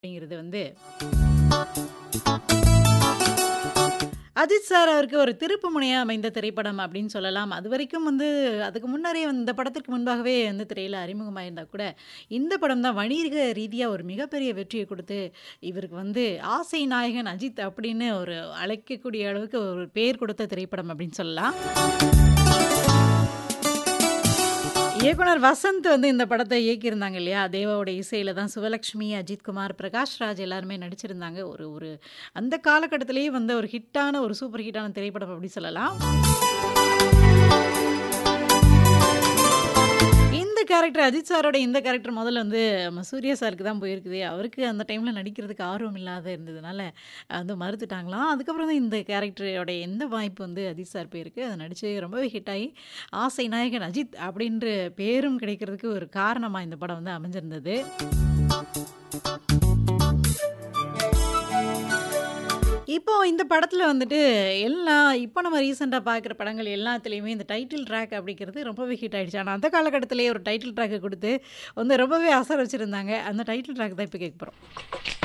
அப்படிங்கிறது வந்து அஜித் சார் அவருக்கு ஒரு திருப்பு முனையா அமைந்த திரைப்படம் அப்படின்னு சொல்லலாம். அதுவரைக்கும் வந்து அதுக்கு முன்னரே இந்த படத்திற்கு முன்பாகவே வந்து திரையில அறிமுகமாயிருந்தா கூட, இந்த படம் தான் வணிக ரீதியா ஒரு மிகப்பெரிய வெற்றிய குடுத்து, இவருக்கு வந்து ஆசை நாயகன் அஜித் அப்படின்னு ஒரு அழைக்கக்கூடிய அளவுக்கு ஒரு பேர் கொடுத்த திரைப்படம் அப்படின்னு சொல்லலாம். இயக்குனர் வசந்த் வந்து இந்த படத்த இயக்கியிருந்தாங்க இல்லையா? தேவாவோட இசையில தான் சிவலட்சுமி, அஜித்குமார், பிரகாஷ்ராஜ் எல்லாருமே நடிச்சிருந்தாங்க. ஒரு ஒரு அந்த காலகட்டத்திலேயே வந்து ஒரு ஹிட்டான ஒரு சூப்பர் ஹிட்டான திரைப்படம் அப்படி சொல்லலாம். இந்த கேரக்டர் அஜித் சாரோட இந்த கேரக்டர் முதல்ல வந்து நம்ம சூர்யா சாருக்கு தான் போயிருக்குது. அவருக்கு அந்த டைம்ல நடிக்கிறதுக்கு ஆர்வம் இல்லாத இருந்ததுனால, வந்து மறுத்துட்டாங்களாம். அதுக்கப்புறம் தான் இந்த கேரக்டரோட எந்த வாய்ப்பு வந்து அஜித் சார் போயிருக்கு. அத நடிச்சு ரொம்பவே ஹிட் ஆகி, ஆசை நாயகன் அஜித் அப்படின்ற பேரும் கிடைக்கிறதுக்கு ஒரு காரணமா இந்த படம் வந்து அமைஞ்சிருந்தது. இப்போ இந்த படத்துல வந்துட்டு எல்லாம் இப்போ நம்ம ரீசென்ட்டா பார்க்குற படங்கள் எல்லாத்துலயுமே இந்த டைட்டில் ட்ராக் அப்படிங்கிறது ரொம்பவே ஹிட் ஆயிடுச்சு. ஆனா அந்த காலகட்டத்திலேயே ஒரு டைட்டில் ட்ராக்க குடுத்து வந்து ரொம்பவே அசர வச்சிருந்தாங்க. அந்த டைட்டில் ட்ராக் தான் இப்ப கேட்க போறோம்.